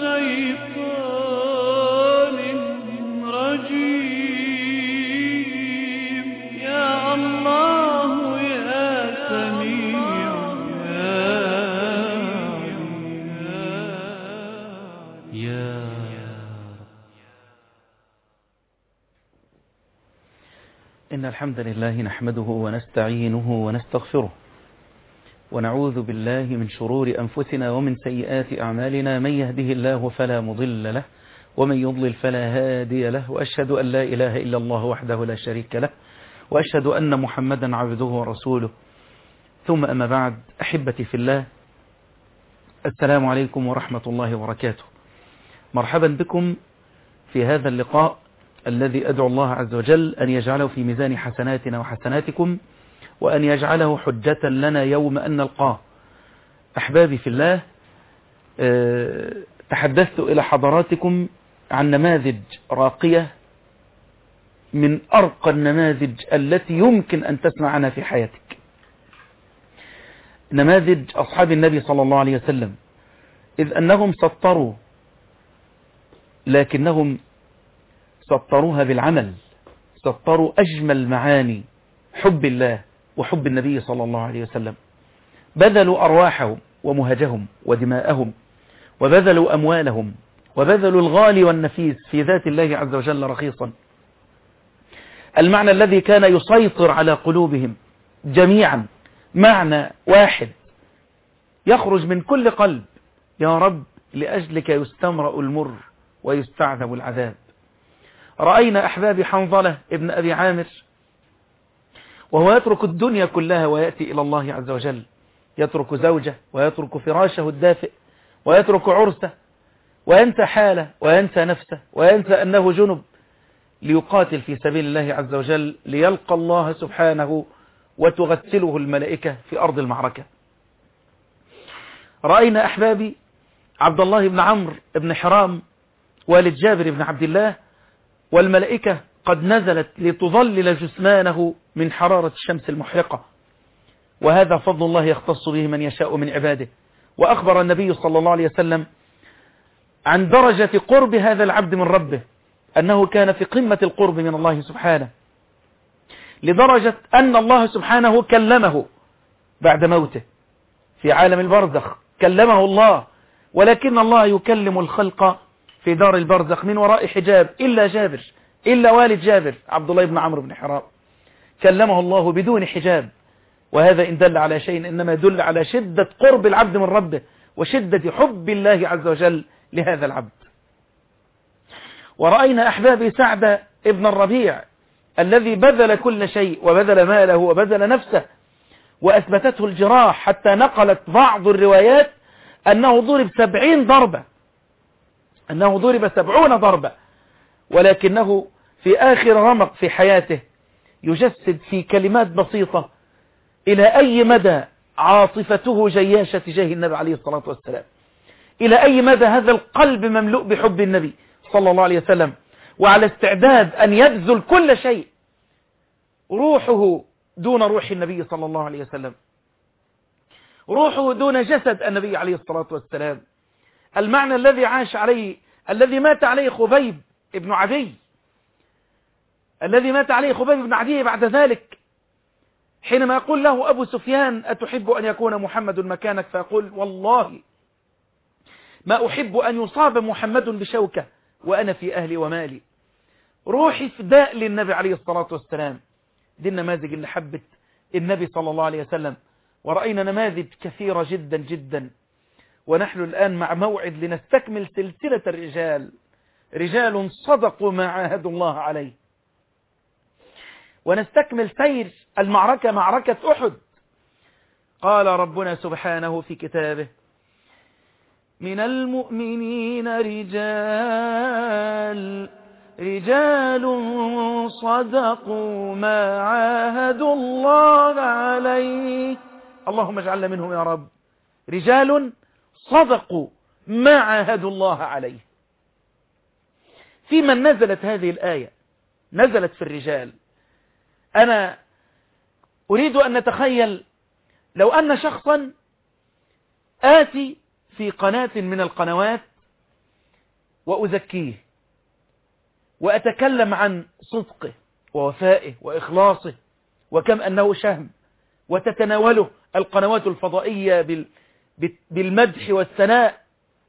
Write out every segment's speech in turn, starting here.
شيطان رجيم يا الله يا سميع يا عليم يا إن الحمد لله نحمده ونستعينه ونستغفره ونعوذ بالله من شرور أنفسنا ومن سيئات أعمالنا من يهده الله فلا مضل له ومن يضلل فلا هادي له وأشهد أن لا إله إلا الله وحده لا شريك له وأشهد أن محمدا عبده ورسوله ثم أما بعد أحبتي في الله السلام عليكم ورحمة الله وبركاته مرحبا بكم في هذا اللقاء الذي أدعو الله عز وجل أن يجعله في ميزان حسناتنا وحسناتكم وأن يجعله حجة لنا يوم أن نلقاه أحبابي في الله أه تحدثت إلى حضراتكم عن نماذج راقية من أرقى النماذج التي يمكن أن تسمع عنها في حياتك نماذج أصحاب النبي صلى الله عليه وسلم إذ أنهم سطروا لكنهم سطروها بالعمل سطروا أجمل معاني حب الله وحب النبي صلى الله عليه وسلم بذلوا أرواحهم ومهجهم ودماءهم وبذلوا أموالهم وبذلوا الغالي والنفيس في ذات الله عز وجل رخيصا المعنى الذي كان يسيطر على قلوبهم جميعا معنى واحد يخرج من كل قلب يا رب لأجلك يستمرأ المر ويستعذب العذاب رأينا أحباب حنظلة ابن أبي عامر وهو يترك الدنيا كلها ويأتي إلى الله عز وجل يترك زوجه ويترك فراشه الدافئ ويترك عرسه وينسى حاله وينسى نفسه وينسى أنه جنب ليقاتل في سبيل الله عز وجل ليلقى الله سبحانه وتغسله الملائكة في أرض المعركة رأينا أحبابي عبد الله بن عمرو بن حرام والد جابر بن عبد الله والملائكة قد نزلت لتظلل جثمانه من حرارة الشمس المحرقة وهذا فضل الله يختص به من يشاء من عباده وأخبر النبي صلى الله عليه وسلم عن درجة قرب هذا العبد من ربه أنه كان في قمة القرب من الله سبحانه لدرجة أن الله سبحانه كلمه بعد موته في عالم البرزخ كلمه الله ولكن الله يكلم الخلق في دار البرزخ من وراء حجاب إلا جابر إلا والد جابر عبد الله بن عمرو بن حرام كلمه الله بدون حجاب وهذا إن دل على شيء إنما يدل على شدة قرب العبد من ربه وشدة حب الله عز وجل لهذا العبد ورأينا أحبابي سعد ابن الربيع الذي بذل كل شيء وبذل ماله وبذل نفسه وأثبتته الجراح حتى نقلت بعض الروايات أنه ضرب سبعين ضربة أنه ضرب سبعون ضربة ولكنه في آخر رمق في حياته يجسد في كلمات بسيطة إلى أي مدى عاطفته جياشة تجاه النبي عليه الصلاة والسلام إلى أي مدى هذا القلب مملوء بحب النبي صلى الله عليه وسلم وعلى استعداد أن يبذل كل شيء روحه دون روح النبي صلى الله عليه وسلم روحه دون جسد النبي عليه الصلاة والسلام المعنى الذي عاش عليه الذي مات عليه خبيب ابن عدي الذي مات عليه خبيب بن عدي بعد ذلك حينما يقول له أبو سفيان أتحب أن يكون محمد مكانك فيقول والله ما أحب أن يصاب محمد بشوكة وأنا في أهلي ومالي روحي فداء للنبي عليه الصلاة والسلام دي النماذج اللي حبت النبي صلى الله عليه وسلم ورأينا نماذج كثيرة جدا جدا ونحن الآن مع موعد لنستكمل سلسلة الرجال رجال صدقوا ما عاهدوا الله عليه ونستكمل سير المعركة معركة أحد قال ربنا سبحانه في كتابه من المؤمنين رجال رجال صدقوا ما عاهدوا الله عليه اللهم اجعلنا منهم يا رب رجال صدقوا ما عاهدوا الله عليه في من نزلت هذه الآية نزلت في الرجال أنا أريد أن نتخيل لو أن شخصا آتي في قناة من القنوات وأزكيه وأتكلم عن صدقه ووفائه وإخلاصه وكم أنه شهم وتتناوله القنوات الفضائية بال... بالمدح والثناء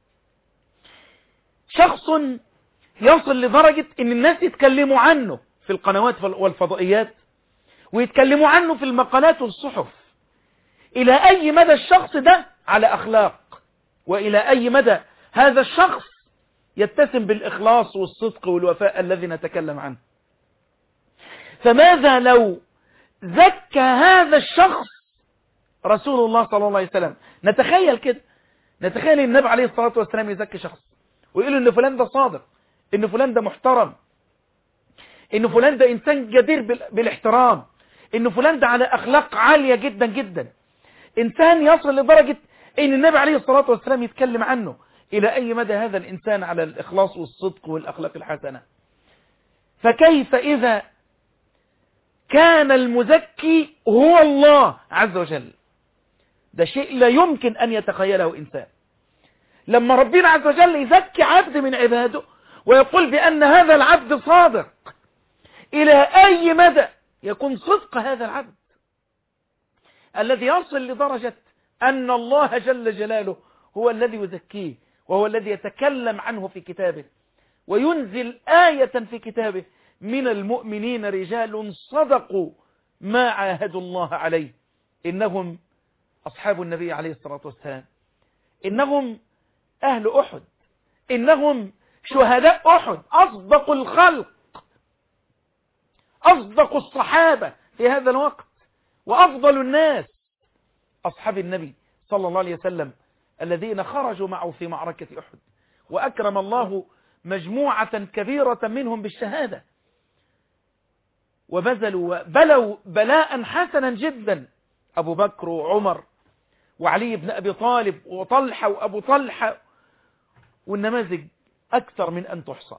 شخص يصل لدرجة ان الناس يتكلموا عنه في القنوات والفضائيات ويتكلموا عنه في المقالات والصحف الى اي مدى الشخص ده على اخلاق والى اي مدى هذا الشخص يتسم بالاخلاص والصدق والوفاء الذي نتكلم عنه فماذا لو زكى هذا الشخص رسول الله صلى الله عليه وسلم نتخيل كده نتخيل النبي عليه الصلاة والسلام يزكي شخص ويقول ان فلان ده صادق ان فلان ده محترم ان فلان ده انسان جدير بالاحترام ان فلان ده على اخلاق عالية جدا جدا انسان يصل لدرجة ان النبي عليه الصلاة والسلام يتكلم عنه الى اي مدى هذا الانسان على الاخلاص والصدق والاخلاق الحسنة فكيف اذا كان المزكي هو الله عز وجل ده شيء لا يمكن أن يتخيله إنسان لما ربنا عز وجل يزكي عبد من عباده ويقول بأن هذا العبد صادق إلى أي مدى يكون صدق هذا العبد الذي يصل لدرجة أن الله جل جلاله هو الذي يزكيه وهو الذي يتكلم عنه في كتابه وينزل آية في كتابه من المؤمنين رجال صدقوا ما عاهدوا الله عليه إنهم أصحاب النبي عليه الصلاة والسلام إنهم أهل أحد إنهم شهداء أحد أصدق الخلق أصدق الصحابة في هذا الوقت وأفضل الناس أصحاب النبي صلى الله عليه وسلم الذين خرجوا معه في معركة أحد وأكرم الله مجموعة كبيرة منهم بالشهادة وبذلوا بلوا بلاء حسنا جدا أبو بكر وعمر وعلي بن أبي طالب وطلحة وأبو طلحة والنماذج أكثر من أن تحصى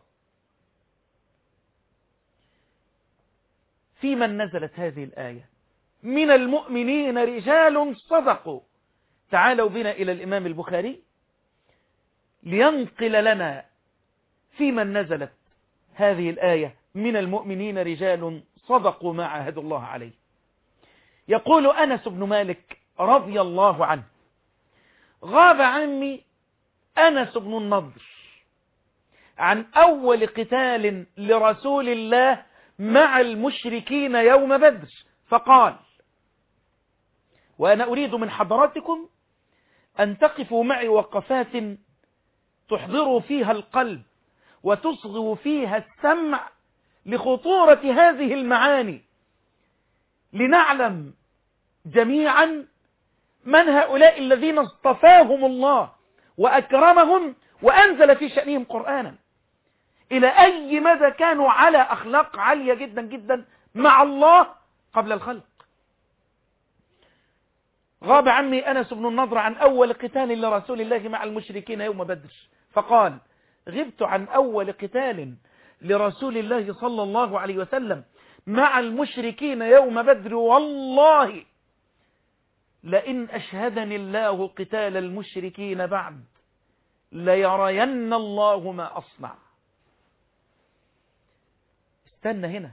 في من نزلت هذه الآية من المؤمنين رجال صدقوا تعالوا بنا إلى الإمام البخاري لينقل لنا في من نزلت هذه الآية من المؤمنين رجال صدقوا ما عاهدوا الله عليه يقول أنس بن مالك رضي الله عنه غاب عني أنس بن النضر عن أول قتال لرسول الله مع المشركين يوم بدر فقال وأنا أريد من حضراتكم أن تقفوا معي وقفات تحضروا فيها القلب وتصغوا فيها السمع لخطورة هذه المعاني لنعلم جميعا من هؤلاء الذين اصطفاهم الله وأكرمهم وأنزل في شأنهم قرآنا إلى أي مدى كانوا على أخلاق عالية جدا جدا مع الله قبل الخلق غاب عمي أنس بن النضر عن أول قتال لرسول الله مع المشركين يوم بدر فقال غبت عن أول قتال لرسول الله صلى الله عليه وسلم مع المشركين يوم بدر والله لئن أشهدني الله قتال المشركين بعد ليرين الله ما أصنع استنى هنا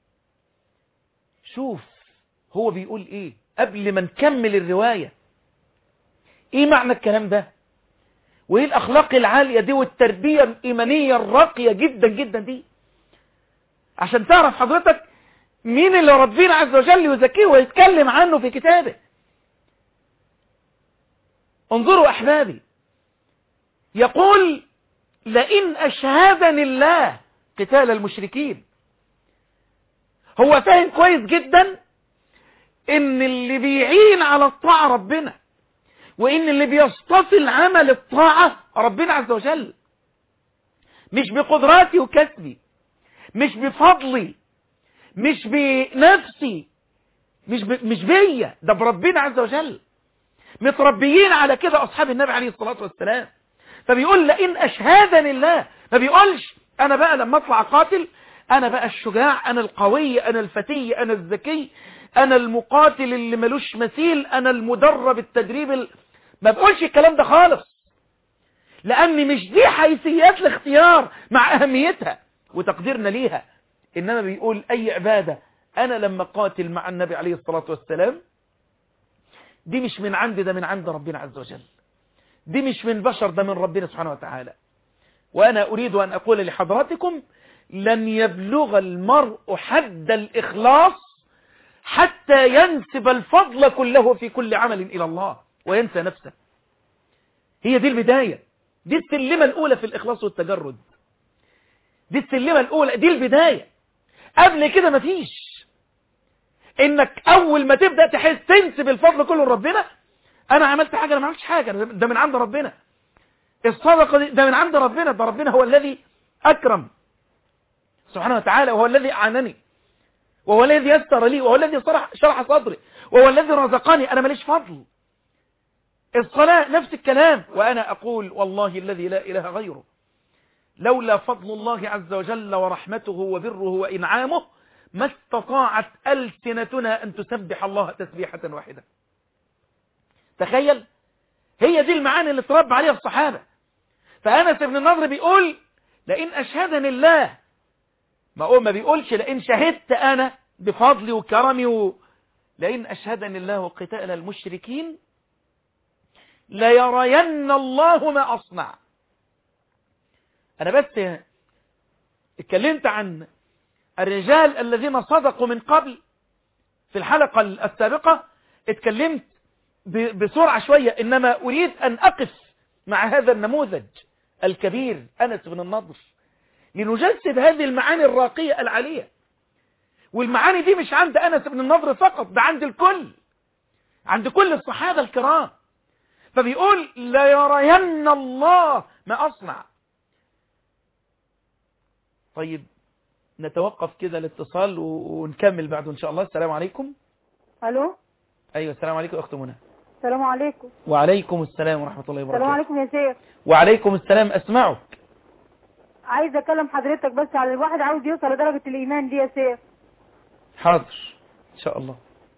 شوف هو بيقول ايه قبل ما نكمل الرواية ايه معنى الكلام ده وايه الاخلاق العالية دي والتربية الايمانية الراقية جدا جدا دي عشان تعرف حضرتك مين اللي ربنا عز وجل يزكيه ويتكلم عنه في كتابه انظروا احبابي يقول لئن اشهدني الله قتال المشركين هو فاهم كويس جدا ان اللي بيعين على الطاعة ربنا وان اللي بيصطفي العمل الطاعة ربنا عز وجل مش بقدراتي وكسبي مش بفضلي مش بنفسي مش ب... مش بيا ده بربنا عز وجل متربيين على كده اصحاب النبي عليه الصلاة والسلام فبيقول لئن اشهدني الله ما بيقولش انا بقى لما اطلع قاتل انا بقى الشجاع انا القوي انا الفتي انا الذكي انا المقاتل اللي ملوش مثيل انا المدرب التدريب ال... ما بقولش الكلام ده خالص لأن مش دي حيثيات الاختيار مع أهميتها وتقديرنا ليها إنما بيقول أي عبادة أنا لما قاتل مع النبي عليه الصلاة والسلام دي مش من عندي ده من عند ربنا عز وجل دي مش من بشر ده من ربنا سبحانه وتعالى وأنا أريد أن أقول لحضراتكم لن يبلغ المرء حد الإخلاص حتى ينسب الفضل كله في كل عمل إلى الله وينسى نفسه هي دي البداية دي السلمة الأولى في الإخلاص والتجرد دي السلمة الأولى دي البداية قبل كده مفيش إنك أول ما تبدأ تحس تنسب الفضل كله لربنا أنا عملت حاجة أنا ما عملتش حاجة ده من عند ربنا الصدقة دي ده من عند ربنا ده ربنا هو الذي أكرم سبحانه وتعالى وهو الذي أعانني وهو الذي يسر لي وهو الذي شرح, شرح صدري وهو الذي رزقني أنا ماليش فضل الصلاة نفس الكلام وأنا أقول والله الذي لا إله غيره لولا فضل الله عز وجل ورحمته وبره وإنعامه ما استطاعت ألسنتنا أن تسبح الله تسبيحة واحدة تخيل هي دي المعاني اللي تربى عليها الصحابة فأنس بن النضر بيقول لئن أشهدني الله ما هو ما بيقولش لئن شهدت أنا بفضلي وكرمي و... لئن أشهدني الله قتال المشركين ليرين الله ما أصنع أنا بس اتكلمت عن الرجال الذين صدقوا من قبل في الحلقة السابقة اتكلمت بسرعة شوية إنما أريد أن أقف مع هذا النموذج الكبير أنس بن النضر لنجسد هذه المعاني الراقية العالية والمعاني دي مش عند أنس بن النضر فقط ده عند الكل عند كل الصحابة الكرام فبيقول لا يرين الله ما أصنع طيب نتوقف كده الاتصال ونكمل بعده إن شاء الله السلام عليكم الو أيوة السلام عليكم أخت منى السلام عليكم وعليكم السلام ورحمة الله السلام وبركاته عليكم يا شيخ وعليكم السلام أسمعك عايز اكلم حضرتك بس على الواحد عاوز يوصل لدرجة الايمان دي يا شيخ حاضر إن شاء الله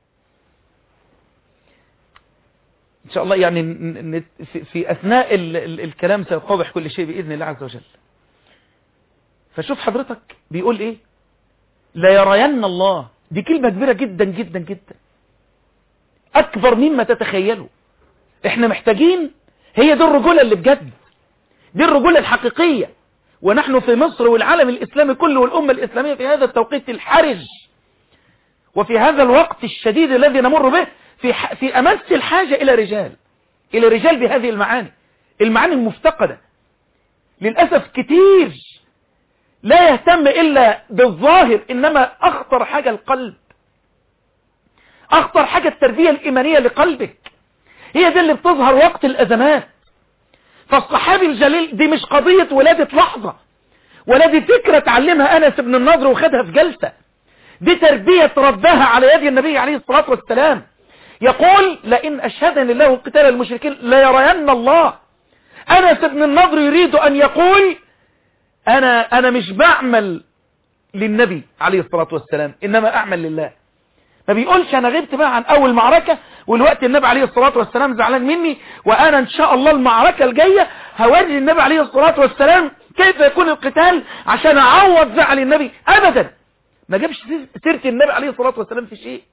إن شاء الله يعني ن- ن- في- في أثناء ال- ال- الكلام سيتضح كل شيء بإذن الله عز وجل فشوف حضرتك بيقول إيه لا يرين الله دي كلمة كبيرة جدا جدا جدا أكبر مما تتخيلوا إحنا محتاجين هي دي الرجولة اللي بجد دي الرجولة الحقيقية ونحن في مصر والعالم الإسلامي كله والأمة الإسلامية في هذا التوقيت الحرج وفي هذا الوقت الشديد الذي نمر به في, ح... في أمس الحاجة إلى رجال إلى رجال بهذه المعاني المعاني المفتقدة للأسف كتير لا يهتم إلا بالظاهر إنما أخطر حاجة القلب أخطر حاجة التربية الإيمانية لقلبك هي دي اللي بتظهر وقت الأزمات فالصحابي الجليل دي مش قضية ولادة لحظة ولا دي فكرة تعلمها أنس بن النضر وخدها في جلسة دي تربية ربها على يد النبي عليه الصلاة والسلام يقول لئن أشهدني الله قتال المشركين ليرين الله أنس بن النضر يريد أن يقول أنا, أنا مش بعمل للنبي عليه الصلاة والسلام إنما أعمل لله ما بيقولش أنا غبت بقى عن أول معركة والوقت النبي عليه الصلاة والسلام زعلان مني وأنا إن شاء الله المعركة الجاية هوري النبي عليه الصلاة والسلام كيف يكون القتال عشان أعوض زعل النبي أبدا ما جابش سيرة النبي عليه الصلاة والسلام في شيء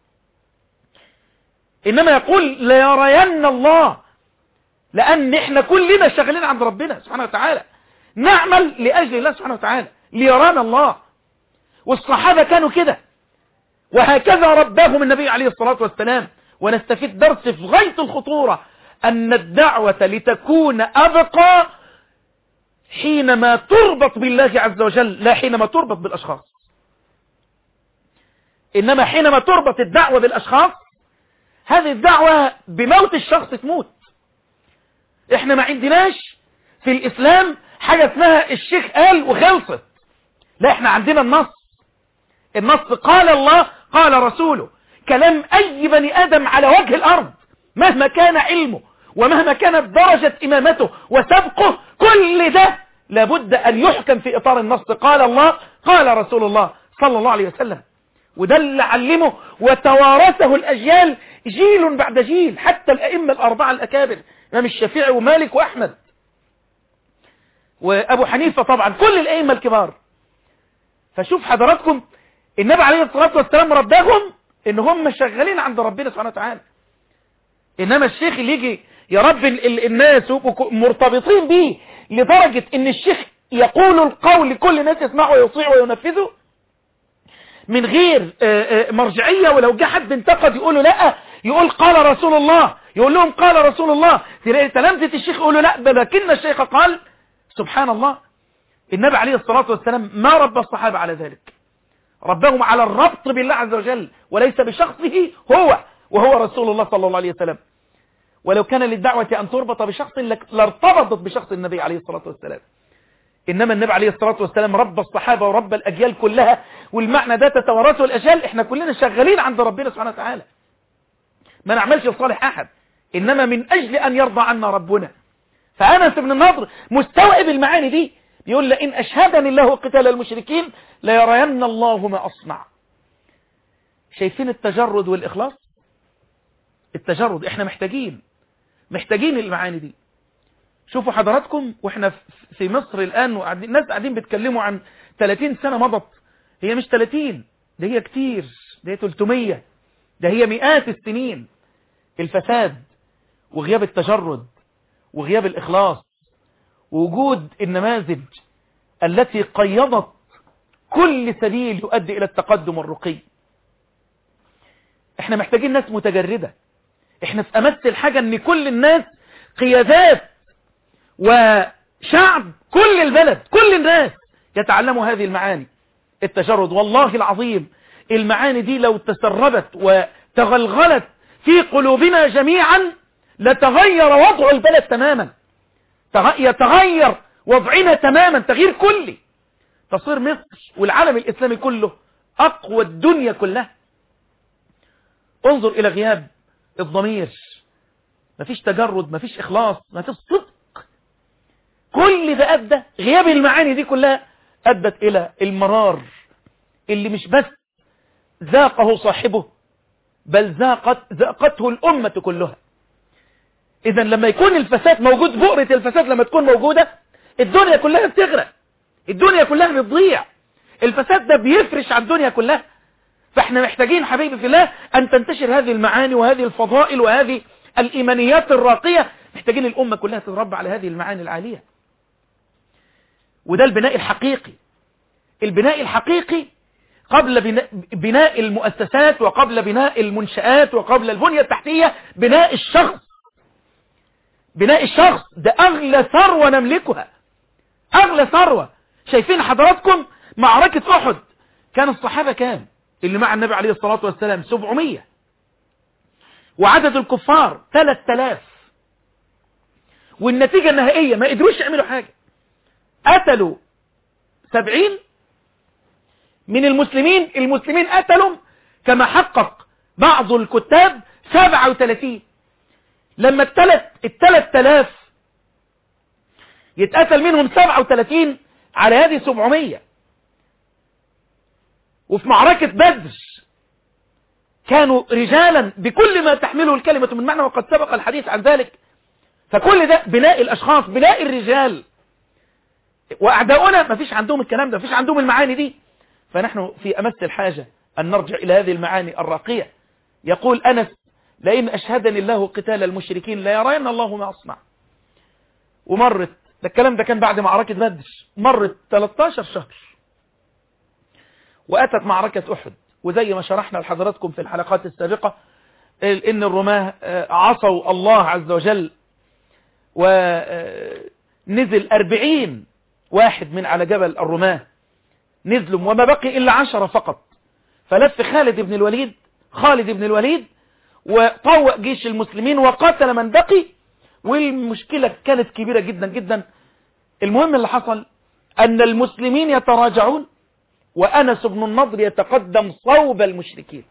إنما يقول ليرين الله لأن إحنا كلنا شغالين عند ربنا سبحانه وتعالى نعمل لأجل الله سبحانه وتعالى ليرانا الله والصحابة كانوا كده وهكذا رباهم النبي عليه الصلاة والسلام ونستفيد درس في غاية الخطورة أن الدعوة لتكون أبقى حينما تربط بالله عز وجل لا حينما تربط بالأشخاص إنما حينما تربط الدعوة بالأشخاص هذه الدعوة بموت الشخص تموت احنا ما عندناش في الإسلام حاجة اسمها الشيخ قال وخلصت لا احنا عندنا النص النص قال الله قال رسوله كلام أي بني آدم على وجه الأرض مهما كان علمه ومهما كانت درجة إمامته وسبقه كل ده لابد أن يحكم في إطار النص قال الله قال رسول الله صلى الله عليه وسلم وده اللي علمه وتوارثه الأجيال جيل بعد جيل حتى الأئمة الأربعة الأكابر إمام الشافعي ومالك وأحمد وأبو حنيفة طبعا كل الأئمة الكبار فشوف حضراتكم النبي عليه الصلاة والسلام ربهم ان هم شغالين عند ربنا سبحانه وتعالى انما الشيخ اللي يجي يربي ال- ال- الناس ويبقوا مرتبطين بيه لدرجة ان الشيخ يقول القول لكل الناس يسمعه ويطيع وينفذه من غير آه، آه، مرجعية ولو جه حد انتقد يقول له لا يقول قال رسول الله يقول لهم قال رسول الله تلاقي تلامذة الشيخ يقول له لا بل لكن الشيخ قال سبحان الله النبي عليه الصلاة والسلام ما ربى الصحابة على ذلك ربهم على الربط بالله عز وجل وليس بشخصه هو وهو رسول الله صلى الله عليه وسلم ولو كان للدعوة أن تربط بشخص لك- لارتبطت بشخص النبي عليه الصلاة والسلام إنما النبي عليه الصلاة والسلام رب الصحابة ورب الأجيال كلها والمعنى ده تتورثه الأجيال إحنا كلنا شغالين عند ربنا سبحانه وتعالى ما نعملش لصالح أحد إنما من أجل أن يرضى عنا ربنا فأنس بن النضر مستوعب المعاني دي بيقول لئن أشهدني الله قتال المشركين ليرين الله ما أصنع شايفين التجرد والإخلاص التجرد احنا محتاجين محتاجين المعاني دي شوفوا حضراتكم واحنا في- في مصر الآن وقاعدين الناس قاعدين بيتكلموا عن 30 سنة مضت هي مش 30 ده هي كتير ده هي 300 ده هي مئات السنين الفساد وغياب التجرد وغياب الإخلاص ووجود النماذج التي قيضت كل سبيل يؤدي إلى التقدم والرقي احنا محتاجين ناس متجردة احنا في أمس الحاجة ان كل الناس قيادات وشعب كل البلد كل الناس يتعلموا هذه المعاني التجرد والله العظيم المعاني دي لو تسربت وتغلغلت في قلوبنا جميعا لتغير وضع البلد تماما تغ- يتغير وضعنا تماما تغيير كلي تصير مصر والعالم الإسلامي كله أقوى الدنيا كلها انظر إلى غياب الضمير مفيش تجرد مفيش إخلاص مفيش صدق كل ده أدى غياب المعاني دي كلها أدت إلى المرار اللي مش بس ذاقه صاحبه بل ذاقت ذاقته الأمة كلها إذا لما يكون الفساد موجود بؤرة الفساد لما تكون موجودة الدنيا كلها بتغرق الدنيا كلها بتضيع الفساد ده بيفرش على الدنيا كلها فاحنا محتاجين حبيبي في الله أن تنتشر هذه المعاني وهذه الفضائل وهذه الإيمانيات الراقية محتاجين الأمة كلها تتربى على هذه المعاني العالية وده البناء الحقيقي البناء الحقيقي قبل بناء, بناء المؤسسات وقبل بناء المنشآت وقبل البنية التحتية بناء الشخص بناء الشخص ده أغلى ثروة نملكها أغلى ثروة شايفين حضراتكم معركة أحد كان الصحابة كام اللي مع النبي عليه الصلاة والسلام 700 وعدد الكفار 3000 والنتيجة النهائية ما قدروش يعملوا حاجة قتلوا 70 من المسلمين المسلمين قتلوا كما حقق بعض الكتاب 37 لما التلت التلت تلاف يتقتل منهم 37 على هذه 700 وفي معركة بدر كانوا رجالا بكل ما تحمله الكلمة من معنى وقد سبق الحديث عن ذلك فكل ده بناء الأشخاص بناء الرجال وأعداؤنا ما فيش عندهم الكلام ده ما فيش عندهم المعاني دي فنحن في أمس الحاجة أن نرجع إلى هذه المعاني الراقية يقول أنس لئن أشهدني الله قتال المشركين لا يرين الله ما أصنع ومرت ده الكلام ده كان بعد معركة بدر مرت 13 شهر وأتت معركة أحد وزي ما شرحنا لحضراتكم في الحلقات السابقة إن الرماة عصوا الله عز وجل ونزل أربعين واحد من على جبل الرماة نزلوا وما بقي إلا عشرة فقط فلف خالد بن الوليد خالد بن الوليد وطوق جيش المسلمين وقتل من بقي والمشكلة كانت كبيرة جدا جدا المهم اللي حصل أن المسلمين يتراجعون وأنس بن النضر يتقدم صوب المشركين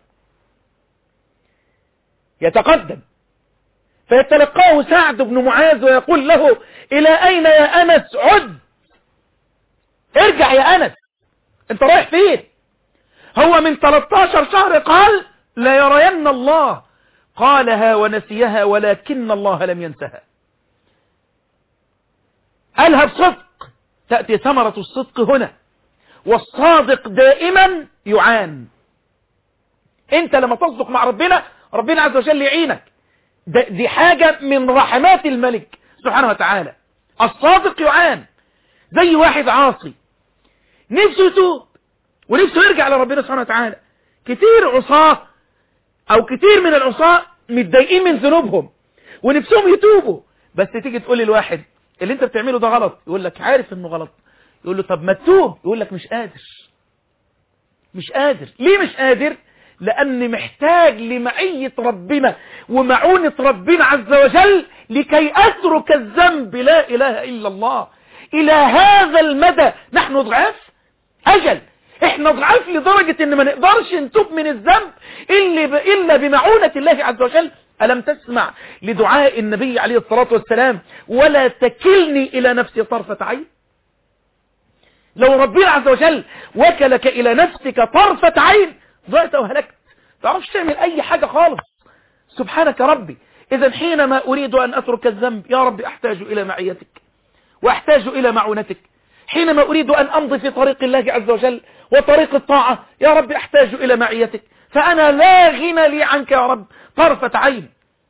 يتقدم فيتلقاه سعد بن معاذ ويقول له إلى أين يا أنس عد ارجع يا أنس انت رايح فين هو من 13 شهر قال لا يرين الله قالها ونسيها ولكن الله لم ينسها قالها بصدق تأتي ثمرة الصدق هنا والصادق دائما يعان انت لما تصدق مع ربنا ربنا عز وجل يعينك ده- دي حاجة من رحمات الملك سبحانه وتعالى الصادق يعان زي واحد عاصي نفسه يتوب ونفسه يرجع لربنا سبحانه وتعالى كتير عصاه او كتير من العصاة متضايقين من ذنوبهم ونفسهم يتوبوا بس تيجي تقول للواحد اللي انت بتعمله ده غلط يقول لك عارف انه غلط يقول له طب ما تتوب يقول لك مش قادر مش قادر ليه مش قادر لأني محتاج لمعية ربنا ومعونة ربنا عز وجل لكي أترك الذنب لا إله إلا الله إلى هذا المدى نحن ضعاف أجل احنا ضعاف لدرجة ان ما نقدرش نتوب من الذنب إلا, ب... إلا بمعونة الله عز وجل ألم تسمع لدعاء النبي عليه الصلاة والسلام ولا تكلني إلى نفسي طرفة عين لو ربنا عز وجل وكلك إلى نفسك طرفة عين ضعت وهلكت تعرفش تعمل أي حاجة خالص سبحانك ربي إذا حينما أريد أن أترك الذنب يا رب أحتاج إلى معيتك وأحتاج إلى معونتك حينما أريد أن أمضي في طريق الله عز وجل وطريق الطاعة يا رب أحتاج إلى معيتك فأنا لا غنى لي عنك يا رب طرفة عين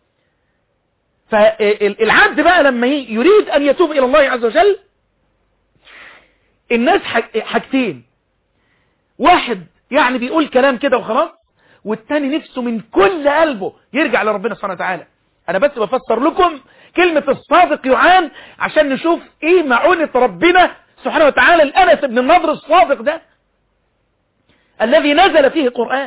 فالعبد بقى لما يريد أن يتوب إلى الله عز وجل الناس حاجتين واحد يعني بيقول كلام كده وخلاص والتاني نفسه من كل قلبه يرجع لربنا سبحانه وتعالى انا بس بفسر لكم كلمة الصادق يعان عشان نشوف ايه معونة ربنا سبحانه وتعالى الانس بن النضر الصادق ده الذي نزل فيه القرآن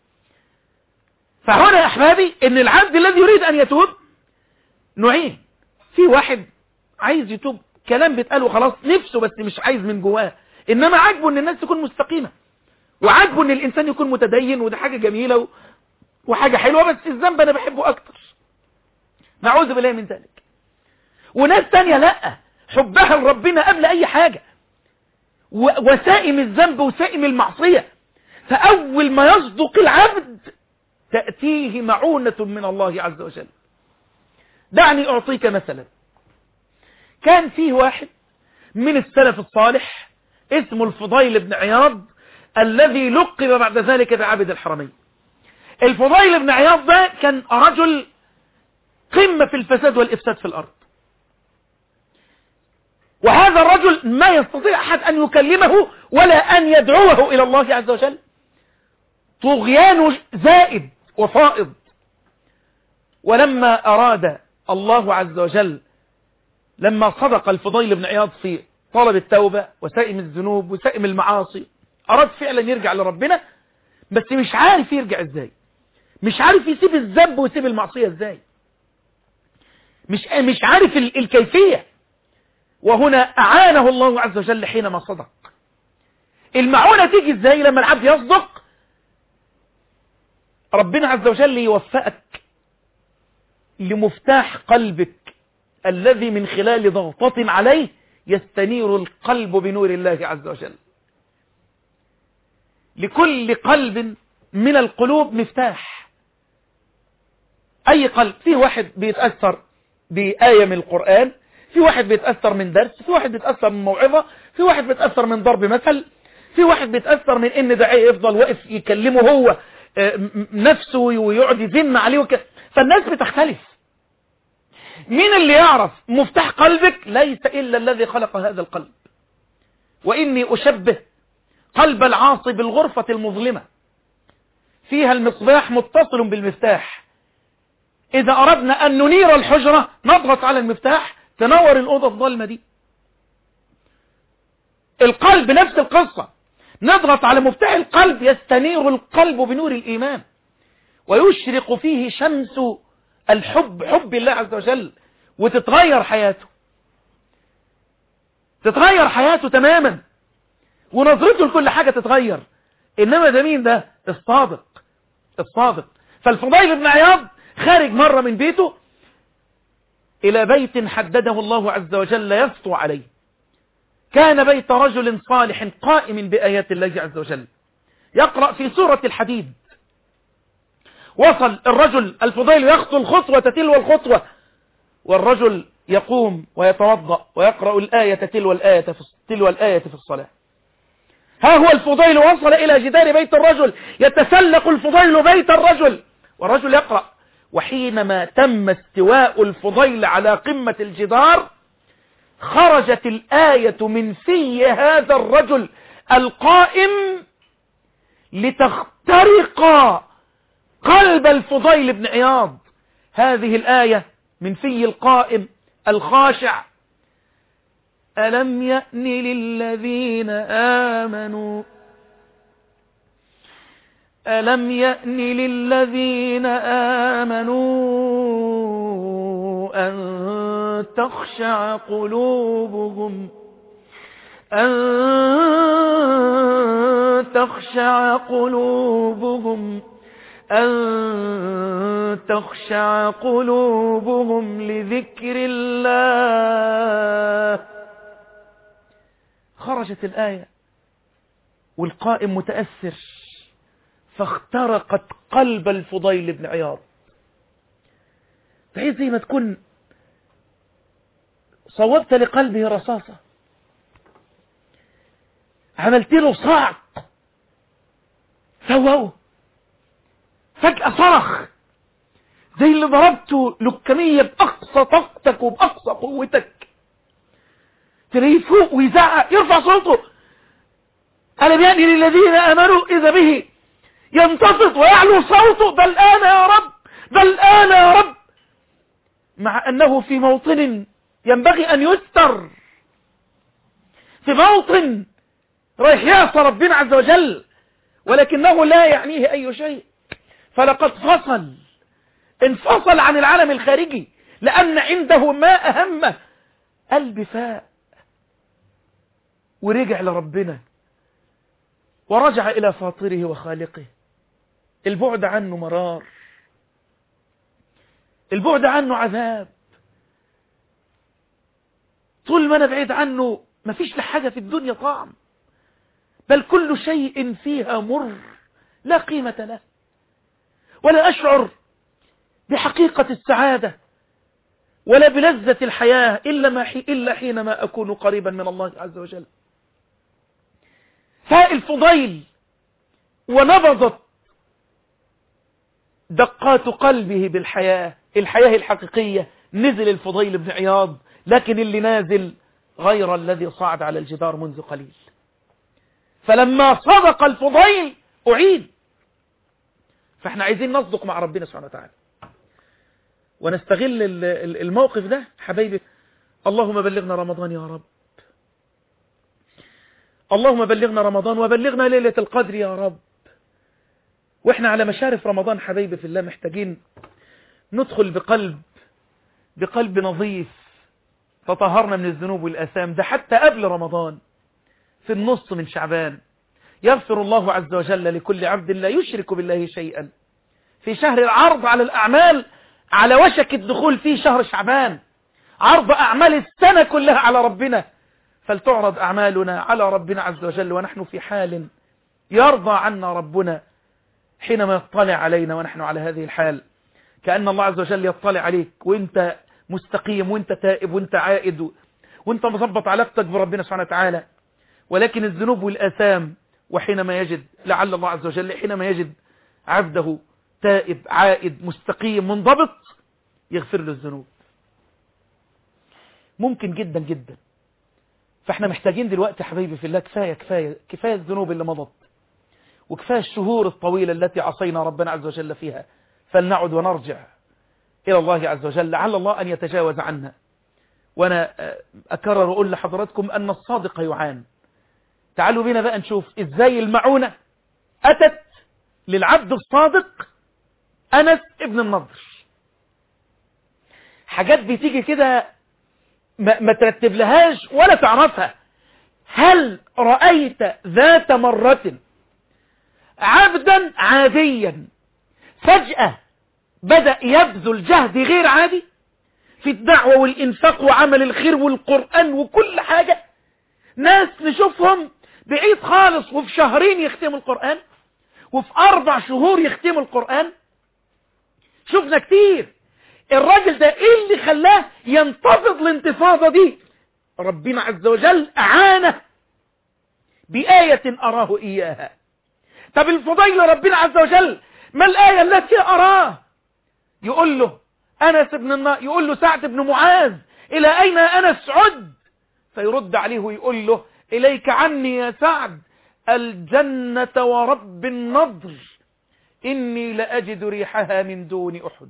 فهنا يا احبابي ان العبد الذي يريد ان يتوب نوعين في واحد عايز يتوب كلام بيتقاله خلاص نفسه بس مش عايز من جواه انما عاجبه ان الناس تكون مستقيمة وعاجبه ان الانسان يكون متدين وده حاجة جميلة و... وحاجة حلوة بس الذنب انا بحبه اكتر نعوذ بالله من ذلك وناس تانية لا حبها لربنا قبل اي حاجة و... وسائم الذنب وسائم المعصية فاول ما يصدق العبد تأتيه معونة من الله عز وجل دعني اعطيك مثلا كان فيه واحد من السلف الصالح اسمه الفضيل بن عياض الذي لقب بعد ذلك بعبد الحرمين الفضيل بن عياض ده كان رجل قمة في الفساد والإفساد في الأرض وهذا الرجل ما يستطيع أحد أن يكلمه ولا أن يدعوه إلى الله عز وجل طغيان زائد وفائض ولما أراد الله عز وجل لما صدق الفضيل بن عياض في طلب التوبة وسائم الذنوب وسائم المعاصي أراد فعلا يرجع لربنا بس مش عارف يرجع ازاي مش عارف يسيب الذنب ويسيب المعصية ازاي مش مش عارف ال الكيفية وهنا أعانه الله عز وجل حينما صدق المعونة تيجي ازاي لما العبد يصدق ربنا عز وجل يوفقك لمفتاح قلبك الذي من خلال ضغطة عليه يستنير القلب بنور الله عز وجل لكل قلب من القلوب مفتاح أي قلب في واحد بيتأثر بآية من القرآن في واحد بيتأثر من درس في واحد بيتأثر من موعظة في واحد بيتأثر من ضرب مثل في واحد بيتأثر من ان داعية يفضل واقف يكلمه هو نفسه ويقعد يزن عليه وك... فالناس بتختلف مين اللي يعرف مفتاح قلبك ليس إلا الذي خلق هذا القلب وإني أشبه قلب العاصي بالغرفة المظلمة فيها المصباح متصل بالمفتاح إذا أردنا أن ننير الحجرة نضغط على المفتاح تنور الأوضة الظلمة دي القلب نفس القصة نضغط على مفتاح القلب يستنير القلب بنور الإيمان ويشرق فيه شمس الحب حب الله عز وجل وتتغير حياته تتغير حياته تماما ونظرته لكل حاجة تتغير إنما ده مين ده الصادق الصادق فالفضيل بن عياض خارج مرة من بيته إلى بيت حدده الله عز وجل يسطو عليه كان بيت رجل صالح قائم بآيات الله عز وجل يقرأ في سورة الحديد وصل الرجل الفضيل يخطو الخطوة تلو الخطوة والرجل يقوم ويتوضأ ويقرأ الآية تلو الآية في تلو الآية في الصلاة ها هو الفضيل وصل إلى جدار بيت الرجل يتسلق الفضيل بيت الرجل والرجل يقرأ وحينما تم استواء الفضيل على قمة الجدار خرجت الآية من في هذا الرجل القائم لتخترق قلب الفضيل بن عياض هذه الآية من في القائم الخاشع ألم يأن للذين آمنوا ألم يأن للذين آمنوا أن تخشع قلوبهم أن تخشع قلوبهم أن تخشع قلوبهم لذكر الله خرجت الآية والقائم متأثر فاخترقت قلب الفضيل بن عياض بحيث زي ما تكون صوبت لقلبه رصاصة عملت له صعق فوقه فجأة صرخ زي اللي ضربته لكمية بأقصى طاقتك وبأقصى قوتك تلاقيه فوق ويزعق يرفع صوته ألم يعني للذين آمنوا إذا به ينتصت ويعلو صوته بل الآن يا رب بل الآن يا رب مع أنه في موطن ينبغي أن يستر في موطن رايح يعصى ربنا عز وجل ولكنه لا يعنيه أي شيء فلقد فصل انفصل عن العالم الخارجي لأن عنده ما أهمه قلب فاء ورجع لربنا ورجع إلى فاطره وخالقه البعد عنه مرار البعد عنه عذاب طول ما أنا بعيد عنه مفيش لحاجة في الدنيا طعم بل كل شيء فيها مر لا قيمة له ولا أشعر بحقيقة السعادة ولا بلذة الحياة إلا, ما حي إلا حينما أكون قريبا من الله عز وجل فاء الفضيل ونبضت دقات قلبه بالحياة الحياة الحقيقية نزل الفضيل بن عياض لكن اللي نازل غير الذي صعد على الجدار منذ قليل فلما صدق الفضيل أعيد فاحنا عايزين نصدق مع ربنا سبحانه وتعالى ونستغل الموقف ده حبايبي اللهم بلغنا رمضان يا رب اللهم بلغنا رمضان وبلغنا ليلة القدر يا رب واحنا على مشارف رمضان حبايبي في الله محتاجين ندخل بقلب بقلب نظيف تطهرنا من الذنوب والآثام ده حتى قبل رمضان في النص من شعبان يغفر الله عز وجل لكل عبد لا يشرك بالله شيئا في شهر العرض على الأعمال على وشك الدخول في شهر شعبان عرض أعمال السنة كلها على ربنا فلتعرض أعمالنا على ربنا عز وجل ونحن في حال يرضى عنا ربنا حينما يطلع علينا ونحن على هذه الحال كأن الله عز وجل يطلع عليك وانت مستقيم وانت تائب وانت عائد وانت مظبط علاقتك بربنا سبحانه وتعالى ولكن الذنوب والآثام وحينما يجد لعل الله عز وجل حينما يجد عبده تائب عائد مستقيم منضبط يغفر له الذنوب ممكن جدا جدا فاحنا محتاجين دلوقتي حبايبي في الله كفاية كفاية كفاية الذنوب اللي مضت وكفاية الشهور الطويلة التي عصينا ربنا عز وجل فيها فلنعد ونرجع إلى الله عز وجل لعل الله أن يتجاوز عنا وأنا أكرر أقول لحضراتكم أن الصادق يعان تعالوا بينا بقى نشوف إزاي المعونة أتت للعبد الصادق أنس ابن النضر حاجات بتيجي كده ما, ما ترتب لهاش ولا تعرفها هل رأيت ذات مرة عبدا عاديا فجأة بدأ يبذل جهد غير عادي في الدعوة والإنفاق وعمل الخير والقرآن وكل حاجة ناس نشوفهم بعيد خالص وفي شهرين يختموا القرآن وفي أربع شهور يختموا القرآن شفنا كتير الراجل ده ايه اللي خلاه ينتفض الانتفاضة دي ربنا عز وجل اعانه بآية اراه اياها طب الفضيل ربنا عز وجل ما الآية التي اراه يقول له انس بن النار يقول له سعد بن معاذ الى اين انس عد فيرد عليه ويقول له اليك عني يا سعد الجنة ورب النضر إني لأجد ريحها من دون أحد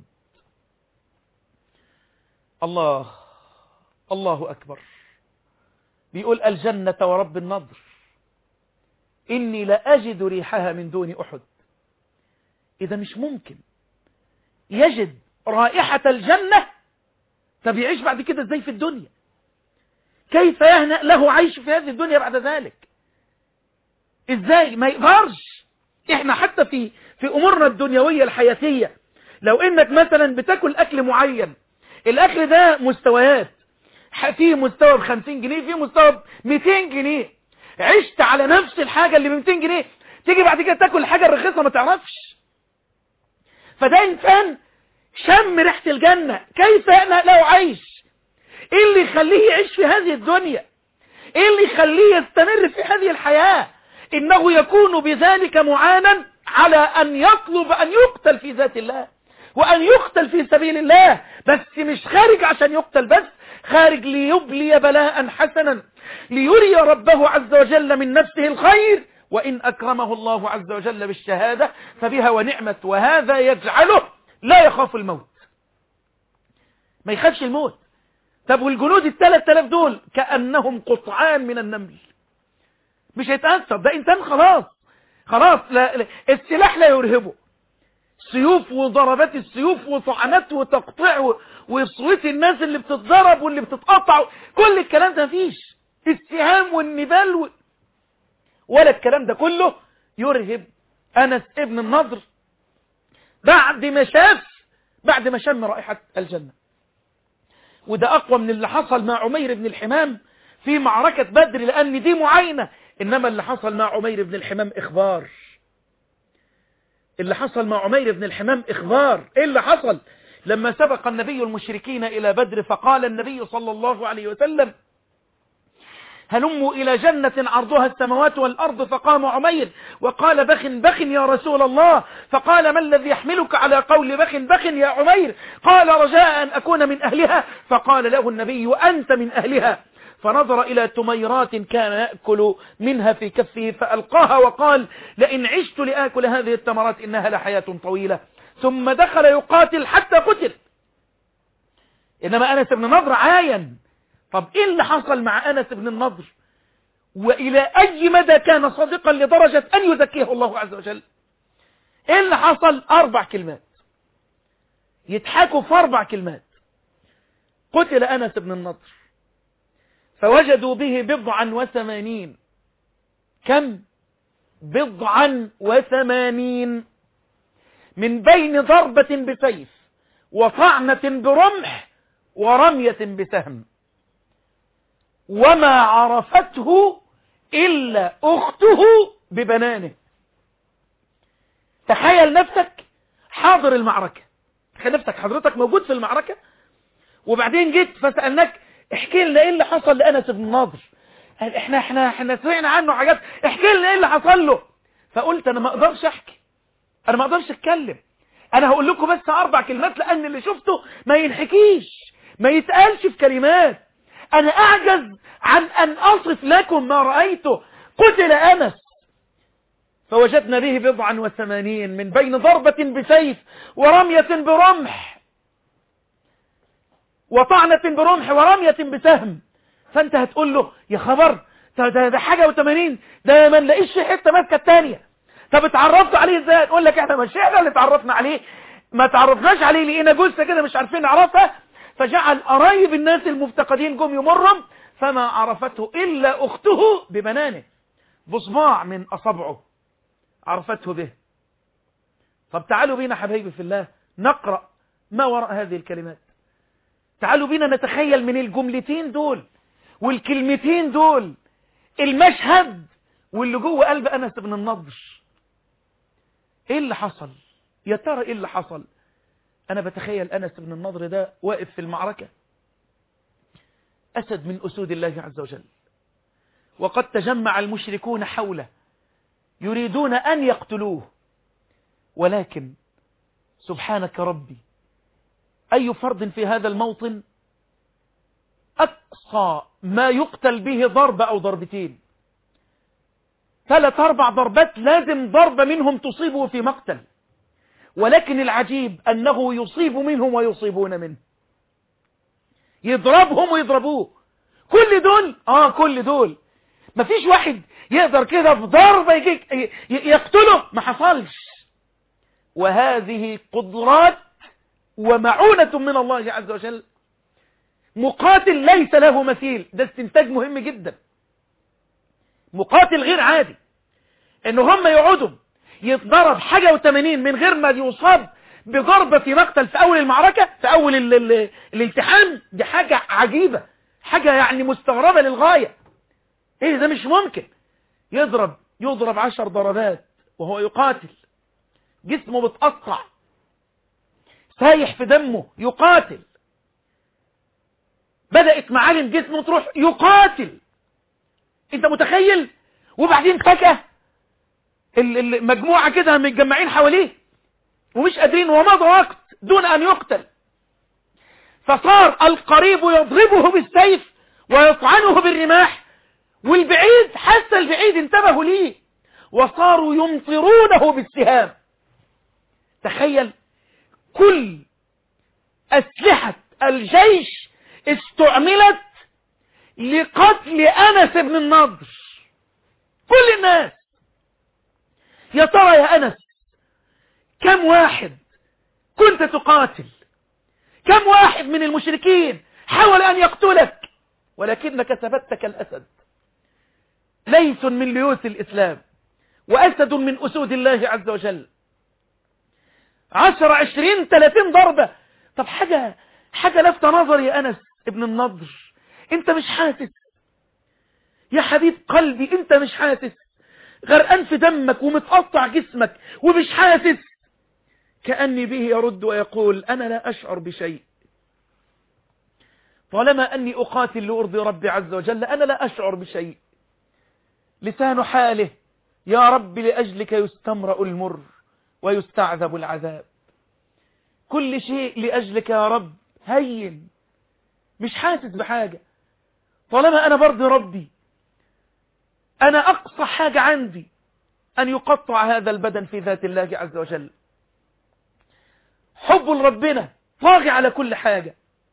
الله الله أكبر بيقول الجنة ورب النضر إني لأجد ريحها من دون أحد إذا مش ممكن يجد رائحة الجنة طب يعيش بعد كده ازاي في الدنيا كيف يهنأ له عيش في هذه الدنيا بعد ذلك ازاي ما يقدرش احنا حتى في في امورنا الدنيوية الحياتية لو انك مثلا بتاكل اكل معين الاكل ده مستويات في مستوى ب 50 جنيه في مستوى ب 200 جنيه عشت على نفس الحاجة اللي ب 200 جنيه تيجي بعد كده تاكل الحاجة الرخيصة ما تعرفش فده انسان شم ريحة الجنة كيف يأنأ له عيش ايه اللي يخليه يعيش في هذه الدنيا ايه اللي يخليه يستمر في هذه الحياة انه يكون بذلك معانا على ان يطلب ان يقتل في ذات الله وان يقتل في سبيل الله بس مش خارج عشان يقتل بس خارج ليبلي بلاء حسنا ليري ربه عز وجل من نفسه الخير وإن أكرمه الله عز وجل بالشهادة فبها ونعمة وهذا يجعله لا يخاف الموت ما يخافش الموت طب والجنود الثلاث آلاف دول كأنهم قطعان من النمل مش هيتأثر ده إنسان خلاص خلاص لا لا السلاح لا يرهبه سيوف وضربات السيوف وطعنات وتقطيع و- وصويت الناس اللي بتتضرب واللي بتتقطع كل الكلام ده مفيش السهام والنبال و... ولا الكلام ده كله يرهب أنس ابن النضر بعد ما شاف بعد ما شم رائحة الجنة وده أقوى من اللي حصل مع عمير بن الحمام في معركة بدر لأن دي معاينة إنما اللي حصل مع عمير بن الحمام إخبار اللي حصل مع عمير بن الحمام إخبار إيه اللي حصل لما سبق النبي المشركين إلى بدر فقال النبي صلى الله عليه وسلم هلموا إلى جنة عرضها السماوات والأرض فقام عمير وقال بخ بخ يا رسول الله فقال ما الذي يحملك على قول بخ بخ يا عمير قال رجاء أن أكون من أهلها فقال له النبي أنت من أهلها فنظر إلى تميرات كان يأكل منها في كفه فألقاها وقال لئن عشت لآكل هذه التمرات إنها لحياة طويلة ثم دخل يقاتل حتى قتل إنما أنس بن نضر عاين طب إيه اللي حصل مع أنس بن النضر وإلى أي مدى كان صادقا لدرجة أن يزكيه الله عز وجل إيه اللي حصل أربع كلمات يتحكوا في أربع كلمات قتل أنس بن النضر فوجدوا به بضعا وثمانين كم بضعا وثمانين من بين ضربة بسيف وطعنة برمح ورمية بسهم وما عرفته إلا أخته ببنانه تخيل نفسك حاضر المعركة تخيل نفسك حضرتك موجود في المعركة وبعدين جيت فسألناك احكي لنا ايه اللي حصل لأنس بن ناظر قال احنا احنا احنا سمعنا عنه حاجات احكي لنا ايه اللي حصل له فقلت انا ما اقدرش احكي انا ما اقدرش اتكلم انا هقول لكم بس اربع كلمات لان اللي شفته ما ينحكيش ما يتقالش في كلمات انا اعجز عن ان اصف لكم ما رأيته قتل انس فوجدنا به بضعا وثمانين من بين ضربة بسيف ورمية برمح وطعنة برمح ورمية بسهم فانت هتقول له يا خبر ده, ده, ده حاجة وثمانين ده ما نلاقيش في حتة ماسكة التانية طب اتعرفت عليه ازاي نقول لك احنا مش احنا اللي اتعرفنا عليه ما تعرفناش عليه لقينا جثة كده مش عارفين نعرفها فجعل قرايب الناس المفتقدين جم يمرهم فما عرفته إلا أخته ببنانه بصباع من أصبعه عرفته به طب تعالوا بينا حبايبي في الله نقرأ ما وراء هذه الكلمات تعالوا بينا نتخيل من الجملتين دول والكلمتين دول المشهد واللي جوه قلب أنس بن النضر ايه اللي حصل يا ترى ايه اللي حصل أنا بتخيل أنس بن النضر ده واقف في المعركة أسد من أسود الله عز وجل وقد تجمع المشركون حوله يريدون أن يقتلوه ولكن سبحانك ربي أي فرد في هذا الموطن أقصى ما يقتل به ضربة أو ضربتين ثلاث أربع ضربات لازم ضربة منهم تصيبه في مقتل ولكن العجيب أنه يصيب منهم ويصيبون منه يضربهم ويضربوه كل دول آه كل دول مفيش واحد يقدر كده بضربة يجيك يقتله ما حصلش وهذه قدرات ومعونة من الله عز وجل مقاتل ليس له مثيل ده استنتاج مهم جدا مقاتل غير عادي ان هم يقعدوا يتضرب حاجة وثمانين من غير ما يصاب بضربة في مقتل في اول المعركة في اول ال ال الالتحام دي حاجة عجيبة حاجة يعني مستغربة للغاية ايه ده مش ممكن يضرب يضرب عشر ضربات وهو يقاتل جسمه بتقطع سايح في دمه يقاتل بدأت معالم جسمه تروح يقاتل انت متخيل وبعدين فجأة المجموعة كده متجمعين حواليه ومش قادرين ومضى وقت دون ان يقتل فصار القريب يضربه بالسيف ويطعنه بالرماح والبعيد حتى البعيد انتبهوا ليه وصاروا يمطرونه بالسهام تخيل كل أسلحة الجيش استعملت لقتل أنس بن النضر كل الناس يا ترى يا أنس كم واحد كنت تقاتل كم واحد من المشركين حاول أن يقتلك ولكنك ثبتت كالأسد ليس من ليوث الإسلام وأسد من أسود الله عز وجل عشر عشرين تلاتين ضربة طب حاجة حاجة لفت نظر يا أنس ابن النضر انت مش حاسس يا حبيب قلبي انت مش حاسس غرقان في دمك ومتقطع جسمك ومش حاسس كأني به يرد ويقول أنا لا أشعر بشيء طالما أني أقاتل لأرضي ربي عز وجل أنا لا أشعر بشيء لسان حاله يا رب لأجلك يستمرأ المر ويستعذب العذاب كل شيء لأجلك يا رب هين مش حاسس بحاجة طالما أنا برضي ربي أنا أقصى حاجة عندي أن يقطع هذا البدن في ذات الله عز وجل حب لربنا طاغي على كل حاجة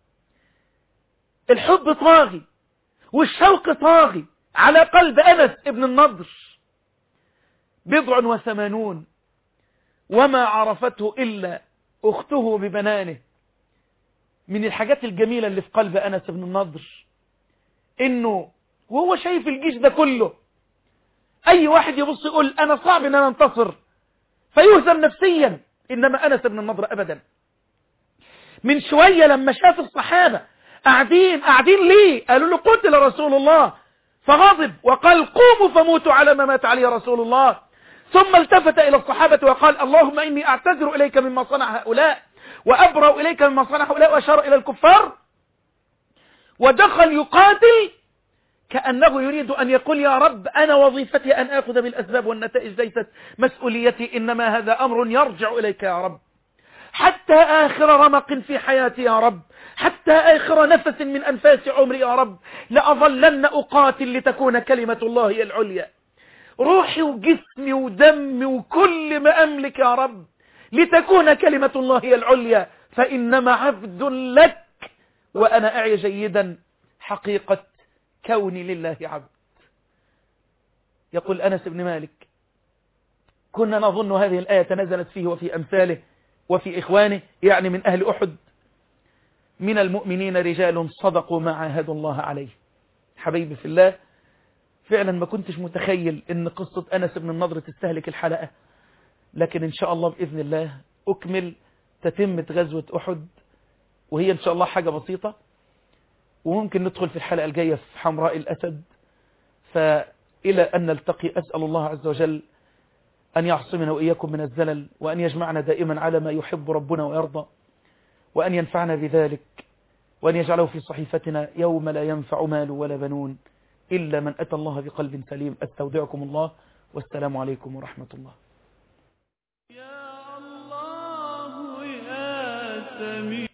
الحب طاغي والشوق طاغي على قلب أنس ابن النضر بضع وثمانون وما عرفته إلا أخته ببنانه من الحاجات الجميلة اللي في قلب أنس بن النضر إنه وهو شايف الجيش ده كله أي واحد يبص يقول أنا صعب إن أنا انتصر فيهزم نفسيا إنما أنس بن النضر أبدا من شوية لما شاف الصحابة قاعدين قاعدين ليه قالوا له قتل رسول الله فغضب وقال قوموا فموتوا على ما مات عليه رسول الله ثم التفت إلى الصحابة وقال اللهم إني أعتذر إليك مما صنع هؤلاء وأبرأ إليك مما صنع هؤلاء وأشار إلى الكفار ودخل يقاتل كأنه يريد أن يقول يا رب أنا وظيفتي أن أخذ بالأسباب والنتائج ليست مسؤوليتي إنما هذا أمر يرجع إليك يا رب حتى آخر رمق في حياتي يا رب حتى آخر نفس من أنفاس عمري يا رب لأظلن أقاتل لتكون كلمة الله هي العليا روحي وجسمي ودمي وكل ما أملك يا رب لتكون كلمة الله هي العليا فإنما عبد لك وأنا أعي جيدا حقيقة كوني لله عبد يقول أنس بن مالك كنا نظن هذه الآية نزلت فيه وفي أمثاله وفي إخوانه يعني من أهل أحد من المؤمنين رجال صدقوا ما عاهدوا الله عليه حبيبي في الله فعلا ما كنتش متخيل ان قصة أنس بن النضر تستهلك الحلقة لكن إن شاء الله بإذن الله أكمل تتمة غزوة أحد وهي إن شاء الله حاجة بسيطة وممكن ندخل في الحلقة الجاية في حمراء الأسد فإلى أن نلتقي أسأل الله عز وجل أن يعصمنا وإياكم من الزلل وأن يجمعنا دائما على ما يحب ربنا ويرضى وأن ينفعنا بذلك وأن يجعله في صحيفتنا يوم لا ينفع مال ولا بنون إلا من أتى الله بقلب سليم أستودعكم الله والسلام عليكم ورحمة الله يا الله يا سميع